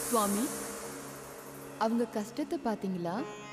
சுவாமி அவங்க கஷ்டத்தை பாத்தீங்களா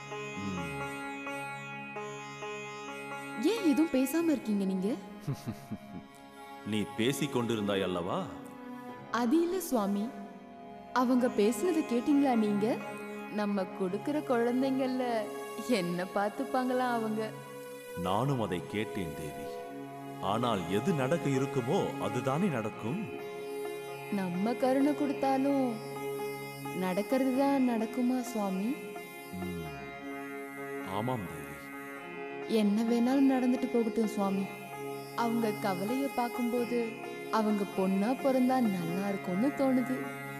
ஏன் எதுவும் பேசாம இருக்கீங்க நீங்க நீ பேசிக் கொண்டிருந்தாய் அல்லவா அது இல்ல சுவாமி அவங்க பேசுனதை கேட்டீங்களா நீங்க நம்ம கொடுக்கிற குழந்தைங்கள்ல என்ன பார்த்துப்பாங்களா அவங்க நானும் அதை கேட்டேன் தேவி ஆனால் எது நடக்க இருக்குமோ அதுதானே நடக்கும் நம்ம கருணை கொடுத்தாலும் நடக்கிறது தான் நடக்குமா சுவாமி ம். ஆமாம் தேவி என்ன வேணாலும் நடந்துட்டு போகட்டும் சுவாமி அவங்க கவலைய பார்க்கும்போது அவங்க பொண்ணா பிறந்தா நல்லா இருக்கும்னு தோணுது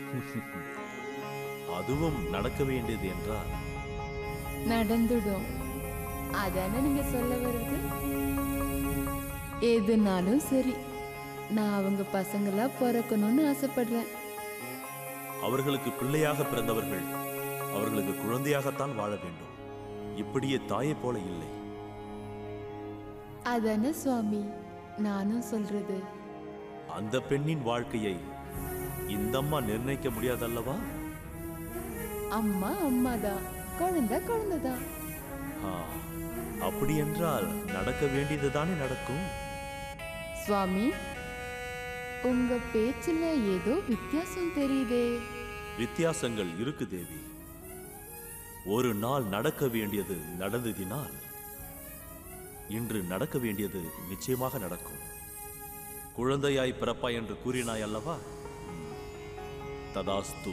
அதுவும் நடக்க வேண்டியது என்றால் நடந்துடும் அதானே நீங்க சொல்ல வர்றது எதுனாலும் சரி நான் அவங்க பசங்களா பிறக்கணும்னு ஆசைப்படுறேன் அவர்களுக்கு பிள்ளையாக பிறந்தவர்கள் அவர்களுக்கு குழந்தையாகத்தான் வாழ வேண்டும் இப்படியே தாயைப் போல இல்லை அதானே சுவாமி நானும் சொல்றது அந்த பெண்ணின் வாழ்க்கையை இந்தம்மா நிர்ணயிக்க முடியாதல்லவா அம்மா அம்மாதான் குழந்தை குழந்தைதான் ஆ, அப்படி என்றால் நடக்க வேண்டியதுதானே நடக்கும் சுவாமி உங்க பேச்சுல ஏதோ வித்தியாசம் தெரியுதே வித்தியாசங்கள் இருக்கு தேவி ஒரு நாள் நடக்க வேண்டியது நடந்ததினால் இன்று நடக்க வேண்டியது நிச்சயமாக நடக்கும் குழந்தையாய் பிறப்பாய் என்று கூறினாய் அல்லவா ம். ததாஸ்து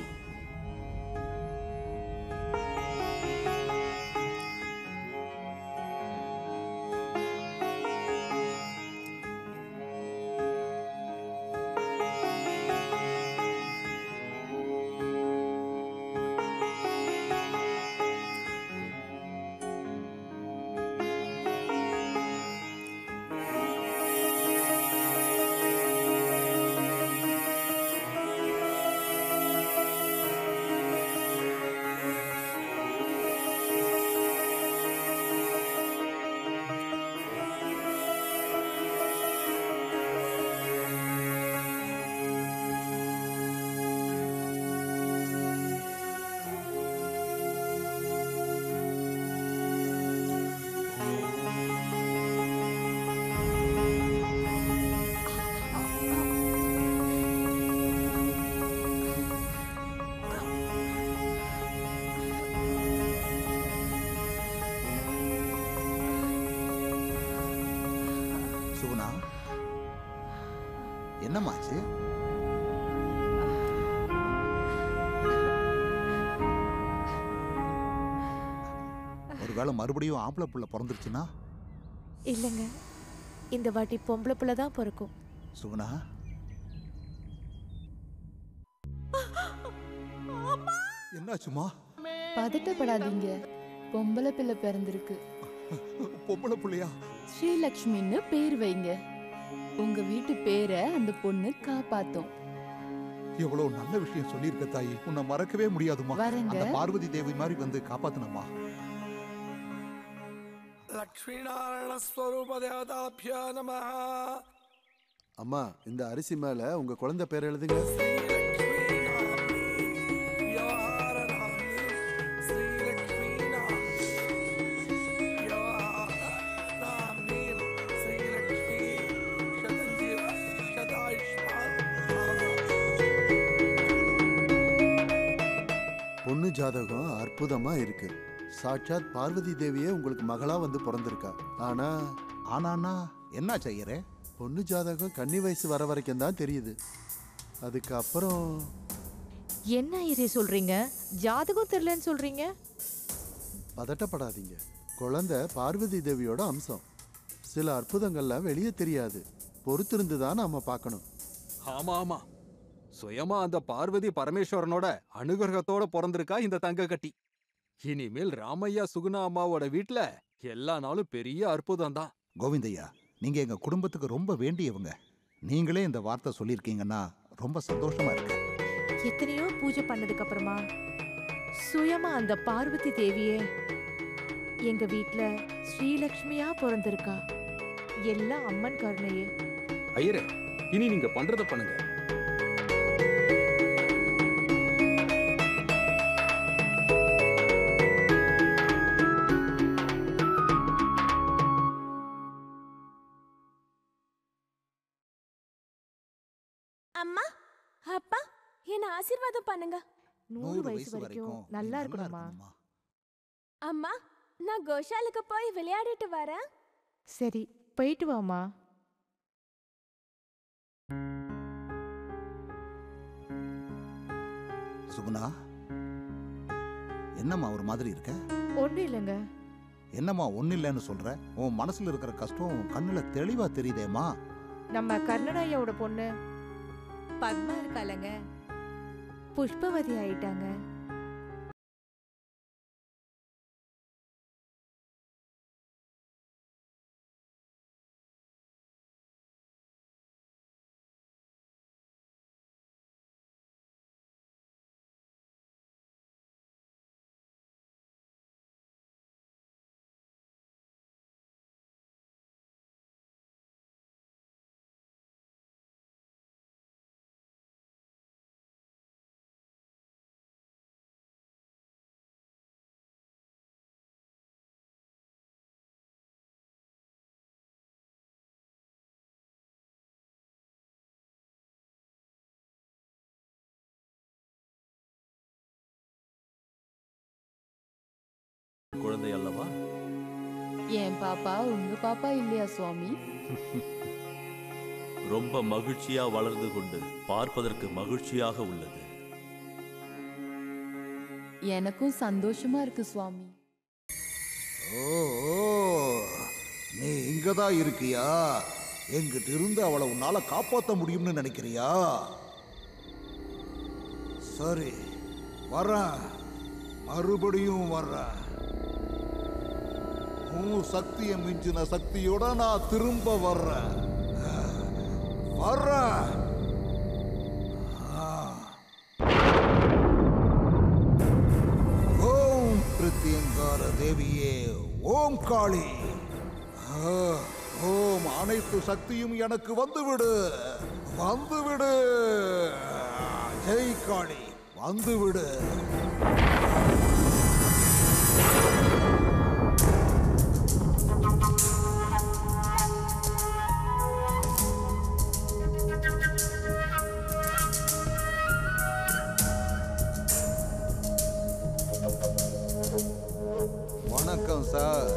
சுகுணா என்னம்மாச்சு ஒருவேளை மறுபடியும் ஆம்பளை புள்ள பிறந்துருச்சுன்னா இல்லைங்க இந்த வாட்டி பொம்பளை புள்ள தான் பிறக்கும் சுகுணா என்னாச்சுமா பதட்டப்படாதீங்க பொம்பளை பிள்ளை பிறந்திருக்கு பொம்பளை புள்ளையா ஸ்ரீலக்ஷ்மின்னு பேர் வைங்க உங்க வீட்டு பேரை அந்த பொண்ணு காப்பாத்தும் எவ்வளவு நல்ல விஷயம் சொல்லியிருக்க தாயி உன்னை மறக்கவே முடியாதுமா வரேங்க. அந்த பார்வதி தேவி மாதிரி வந்து காப்பாத்தனம்மா லக்ஷ்மீநாராயணஸ்வரூபதேவதாபிய நம அம்மா இந்த அரிசி மேல உங்க குழந்தை பேர் எழுதுங்க பொண்ணு ஜாதகம் அற்புதமா இருக்கு சாட்சாத் பார்வதி தேவியே உங்களுக்கு மகளா வந்து பிறந்திருக்கா ஆனா ஆனானா என்ன செய்யறே பொண்ணு ஜாதகம் கன்னி வயசு வர வரைக்கும் தான் தெரியுது அதுக்கப்புறம் என்ன ஐயரே சொல்றீங்க ஜாதகம் தெரியலன்னு சொல்றீங்க பதட்டப்படாதீங்க குழந்தை பார்வதி தேவியோட அம்சம் சில அற்புதங்கள்லாம் வெளியே தெரியாது பொறுத்திருந்து தான் நாம பார்க்கணும் ஆமா ஆமா சுயமா அந்த பார்வதி பரமேஸ்வரனோட அனுகிரகத்தோட பிறந்திருக்கா இந்த தங்க கட்டி இனிமேல் ராமையா சுகுணா அம்மாவோட வீட்ல எல்லா நாளும் பெரிய அற்புதம் தான் கோவிந்தையா நீங்க எங்க குடும்பத்துக்கு ரொம்ப வேண்டியவங்க நீங்களே இந்த வார்த்தை சொல்லியிருக்கீங்கன்னா ரொம்ப சந்தோஷமா இருக்கு எத்தனையோ பூஜை பண்ணதுக்கு அப்புறமா சுயமா அந்த பார்வதி தேவியே எங்க வீட்ல ஸ்ரீலக்ஷ்மியா பிறந்திருக்கா எல்லாம் அம்மன் கருணையே ஐயரே இனி நீங்க பண்றத பண்ணுங்க அம்மா அப்பா என்ன ஆசீர்வாதம் பண்ணுங்க நூறு வயசு வரைக்கும் நீ நல்லா இருக்கணுமா இருக்கணுமா. அம்மா நான் கோஷாலுக்கு போய் விளையாடிட்டு வரேன் சரி போயிட்டு வாமா சுகுணா என்னம்மா ஒரு மாதிரி இருக்க ஒன்றும் இல்லைங்க என்னம்மா ஒன்றும் இல்லைன்னு சொல்ற உன் மனசுல இருக்கிற கஷ்டம் உன் கண்ணுல தெளிவா தெரியுதேம்மா நம்ம கர்ணனையாவோட பொண்ணு பத்மா இருக்காளங்க புஷ்பவதி ஆயிட்டாங்க குழந்தை அல்லவா என் பாப்பா உங்க பாப்பா இல்லையா சுவாமி ரொம்ப மகிழ்ச்சியா வளர்ந்து கொண்டு பார்ப்பதற்கு மகிழ்ச்சியாக உள்ளது எனக்கும் சந்தோஷமா இருக்கு சுவாமி ஓ ஓ, நீ இங்கதான் இருக்கியா எங்கிட்ட இருந்து அவளை உன்னால காப்பாத்த முடியும்னு நினைக்கிறியா சரி வர்றேன் மறுபடியும் வர்றேன் உன் சக்தியை மிஞ்சின சக்தியோட நான் திரும்ப வர்றேன் வர்றேன் ஆ. ஓம் பிரத்யங்கார தேவியே ஓம் காளி ஆ, ஓம் அனைத்து சக்தியும் எனக்கு வந்துவிடு வந்துவிடு ஜெய் காளி வந்துவிடு வணக்கம் சார்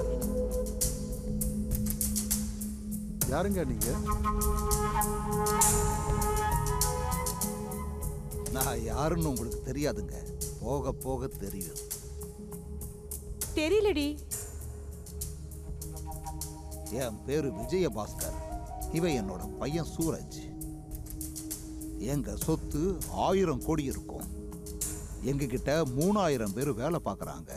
யாருங்க நீங்க நான் யாருன்னு உங்களுக்கு தெரியாதுங்க போக போக தெரியும் தெரியலடி என் பேரு விஜயபாஸ்கர் இவன் என்னோட பையன் சூரஜ் எங்க சொத்து ஆயிரம் கோடி இருக்கும் எங்ககிட்ட மூணாயிரம் பேர் வேலை பார்க்குறாங்க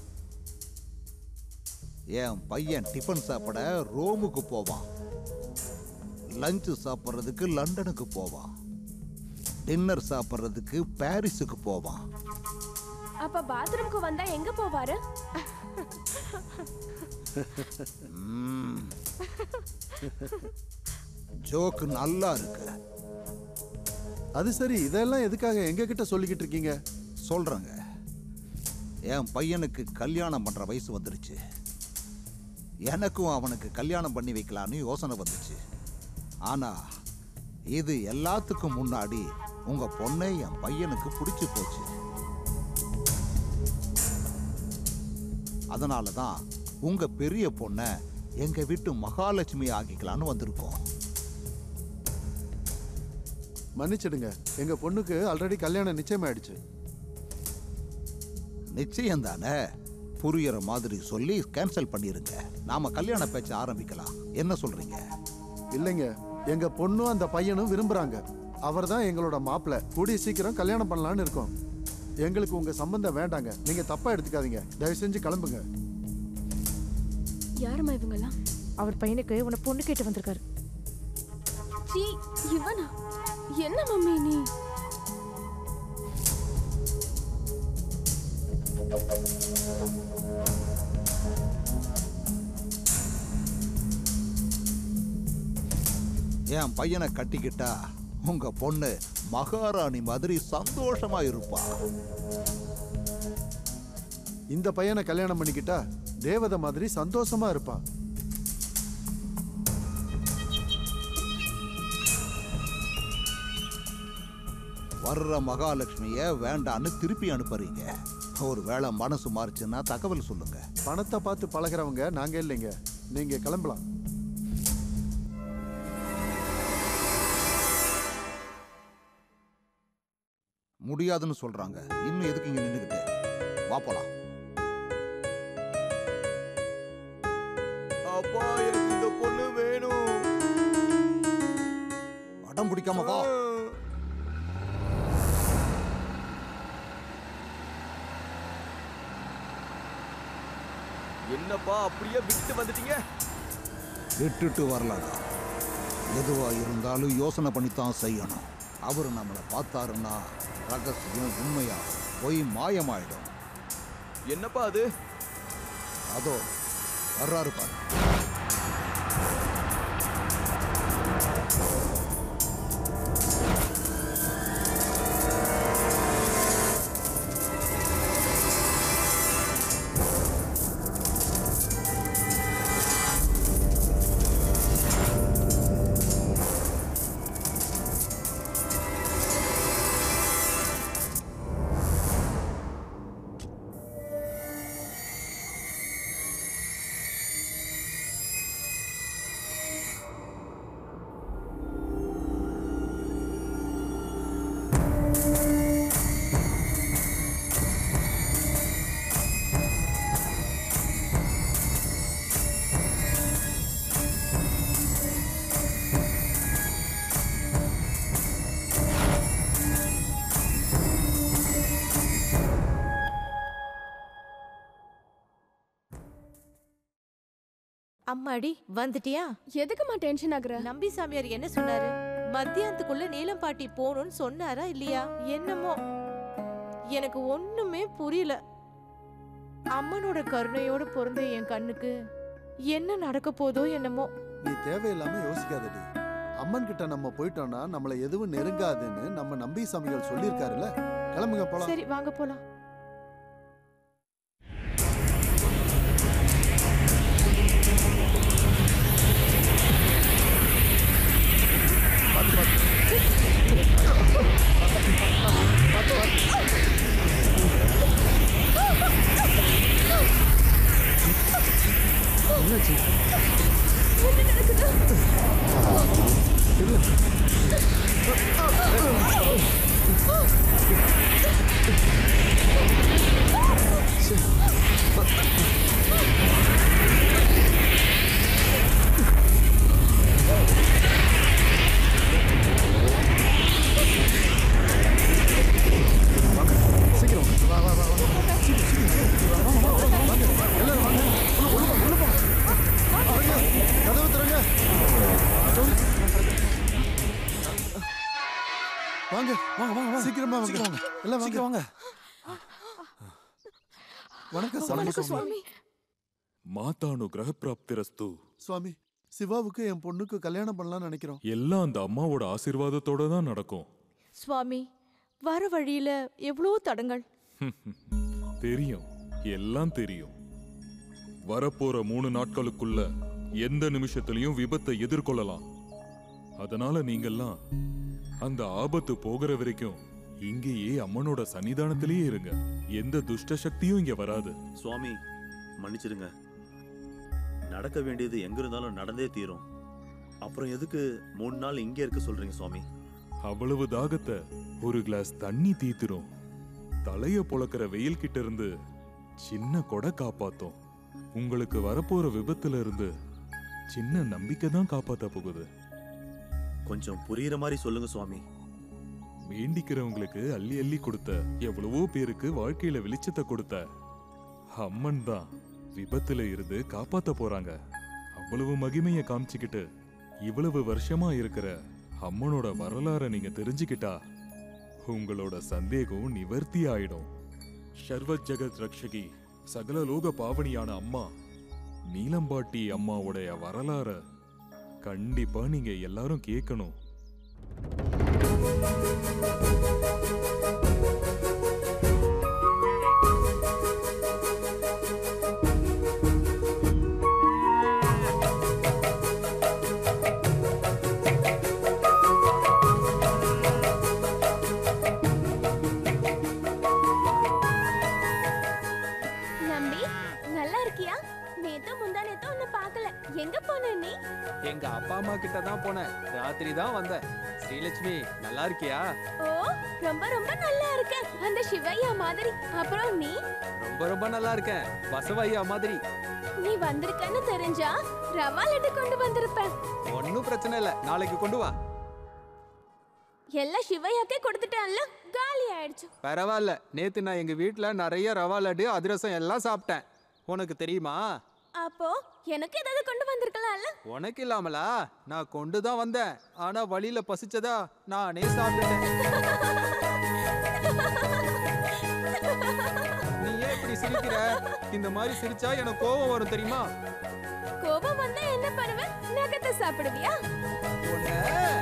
என் பையன் டிஃபன் சாப்பிட ரோமுக்கு போவான் லஞ்சு சாப்பிட்றதுக்கு லண்டனுக்கு போவான் டின்னர் சாப்பிட்றதுக்கு பாரிஸுக்கு போவான் அப்ப பாத்ரூம்க்கு வந்தா எங்க போவாரு ம்ம். ஜோக்கு நல்லா இருக்கு அது சரி இதெல்லாம் எதுக்காக எங்க கிட்ட சொல்லிக்கிட்டு இருக்கீங்க சொல்றேங்க என் பையனுக்கு கல்யாணம் பண்ற வயசு வந்துருச்சு எனக்கும் அவனுக்கு கல்யாணம் பண்ணி வைக்கலான்னு யோசனை வந்துச்சு ஆனா இது எல்லாத்துக்கும் முன்னாடி உங்க பொண்ணை என் பையனுக்கு பிடிச்சு போச்சு அதனால தான் உங்க பெரிய பொண்ணை எங்க வீட்டு மகாலட்சுமி ஆக்கிக்கலான்னு வந்திருக்கோம் மன்னிச்சிடுங்க எங்க பொண்ணுக்கு ஆல்ரெடி கல்யாணம் நிச்சயமாயிடுச்சு நிச்சயம் தானே புரியுற மாதிரி சொல்லி கேன்சல் பண்ணிருங்க நாம கல்யாண பேச்ச ஆரம்பிக்கலாம் என்ன சொல்றீங்க இல்லைங்க எங்க பொண்ணும் அந்த பையனும் விரும்புறாங்க அவர் தான் எங்களோட மாப்பிள்ளை கூடிய சீக்கிரம் கல்யாணம் பண்ணலான்னு இருக்கோம் எங்களுக்கு உங்க சம்பந்தம் வேண்டாங்க நீங்க தப்பா எடுத்துக்காதீங்க தயவு செஞ்சு கிளம்புங்க யாரும்மா இவங்கெல்லாம் அவர் பையனுக்கு உன்னை பொண்ணு கேட்டு வந்திருக்காரு சீ இவனா என்ன மம்மி நீ என் பையனை கட்டிக்கிட்டா உங்க பொண்ணு மகாராணி மாதிரி சந்தோஷமா இருப்பா இந்த பையனை கல்யாணம் பண்ணிக்கிட்டா தேவதை மாதிரி சந்தோஷமா இருப்பான் வர்ற மகாலட்சுமிய வேண்டான்னு திருப்பி அனுப்புறீங்க ஒரு வேளை மனசு மாறுச்சுன்னா தகவல் சொல்லுங்க பணத்தை பார்த்து பழகுறவங்க நாங்க இல்லைங்க நீங்க கிளம்பலாம் முடியாதுன்னு சொல்றாங்க இன்னும் எதுக்கு இங்க நின்னுக்கிட்டு வா போலாம் அப்பா எனக்கு இந்த பொண்ணு வேணும் அடம் பிடிக்காம வா என்னப்பா அப்படியே விட்டு வந்துட்டீங்க விட்டுட்டு வரலடா எதுவா இருந்தாலும் யோசனை பண்ணித்தான் செய்யணும் அவர் நம்மளை பார்த்தாருன்னா ரகசியம் உண்மையா போய் மாயமாயிடும் என்னப்பா அது அதோ வர்றாரு பாரு அம்மாடி வந்துட்டியா எதுக்குமா டென்ஷன் ஆகுற நம்பி சாமியார் என்ன சொன்னாரு மத்தியானத்துக்குள்ள நீலம் பாட்டி போகணும்னு சொன்னாரா இல்லையா என்னமோ எனக்கு ஒண்ணுமே புரியல அம்மனோட கருணையோட பிறந்த என் கண்ணுக்கு என்ன நடக்க போதோ என்னமோ நீ தேவையில்லாம யோசிக்காதடி அம்மன் கிட்ட நம்ம போயிட்டோம்னா நம்மளை எதுவும் நெருங்காதுன்னு நம்ம நம்பி சாமிகள் சொல்லியிருக்காருல்ல கிளம்புங்க போலாம் சரி வாங்க போலாம் சீக்கிரம் வா வா வா வா எல்லாரும் வாங்க உள்ள உள்ள உள்ள போ வாங்க கதவு திறங்க வாங்க வாங்க வாங்க வாங்க சீக்கிரமா வாங்க சீக்கிரம் வாங்க. எல்லாம் வாங்க சீக்கிரம் வாங்க வணக்கம் சாமி வணக்கம் சுவாமி மாதானுகிரக பிராப்திரஸ்து சுவாமி சிவாவுக்கு என் பொண்ணுக்கு கல்யாணம் பண்ணலாம்னு நினைக்கிறோம் எல்லாம் அந்த அம்மாவோட ஆசீர்வாதத்தோட தான் நடக்கும் சுவாமி வர வழியில எவ்வளோ தடங்கள் தெரியும் எல்லாம் தெரியும் வரப்போற மூணு நாட்களுக்குள்ள எந்த நிமிஷத்திலையும் விபத்தை எதிர்கொள்ளலாம் அதனால நீங்கெல்லாம் அந்த ஆபத்து போகிற வரைக்கும் இங்கேயே அம்மனோட சன்னிதானத்திலேயே இருங்க எந்த துஷ்ட சக்தியும் இங்க வராது சுவாமி மன்னிச்சிடுங்க நடக்க வேண்டியது எங்க இருந்தாலும் நடந்தே தீரும் அப்புறம் எதுக்கு மூணு நாள் இங்கே இருக்க சொல்றீங்க சுவாமி அவ்வளவு தாகத்தை ஒரு கிளாஸ் தண்ணி தீத்துரும் தலைய பொளக்கிற வெயில் கிட்ட இருந்து சின்ன கொடை காப்பாத்தும் உங்களுக்கு வரப்போற விபத்துல இருந்து சின்ன நம்பிக்கை தான் காப்பாத்த போகுது கொஞ்சம் புரியுற மாதிரி சொல்லுங்க சுவாமி வேண்டிக்கிறவங்களுக்கு அள்ளி அள்ளி கொடுத்த எவ்வளவோ பேருக்கு வாழ்க்கையில வெளிச்சத்தை கொடுத்த அம்மன் தான் விபத்துல இருந்து காப்பாத்த போறாங்க அவ்வளவு மகிமைய காமிச்சுக்கிட்டு இவ்வளவு வருஷமா இருக்கிற அம்மனோட வரலாறை நீங்க தெரிஞ்சுக்கிட்டா உங்களோட சந்தேகம் நிவர்த்தி ஆயிடும் சர்வ ஜெகத் ரக்ஷகி சகல லோக பாவனியான அம்மா நீலம்பாட்டி அம்மாவுடைய வரலாற கண்டிப்பா நீங்க எல்லாரும் கேட்கணும் போன நீ எங்க அப்பா அம்மா கிட்ட தான் போனேன் ராத்திரி தான் வந்தேன் ஸ்ரீலட்சுமி நல்லா இருக்கியா ஓ ரொம்ப ரொம்ப நல்லா இருக்க அந்த சிவையா மாதிரி அப்புறம் நீ ரொம்ப ரொம்ப நல்லா இருக்கேன் பசவையா மாதிரி நீ வந்திருக்கன்னு தெரிஞ்சா ரவா லட்டு கொண்டு வந்திருப்பேன் ஒன்னும் பிரச்சனை இல்ல நாளைக்கு கொண்டு வா எல்லாம் சிவையாக்கே கொடுத்துட்டான்ல காலி ஆயிடுச்சு பரவாயில்ல நேத்து நான் எங்க வீட்ல நிறைய ரவா லட்டு அதிரசம் எல்லாம் சாப்பிட்டேன் உனக்கு தெரியுமா அப்போ எனக்கு ஏதாவது கொண்டு வந்திருக்கலாம்ல உனக்கு இல்லாமலா நான் கொண்டு தான் வந்தேன் ஆனா வழியில பசிச்சதா நானே சாப்பிட்டேன் நீ ஏன் இப்படி சிரிக்கிற இந்த மாதிரி சிரிச்சா எனக்கு கோபம் வரும் தெரியுமா கோபம் வந்தா என்ன பண்ணுவ நகத்தை சாப்பிடுவியா உன்னை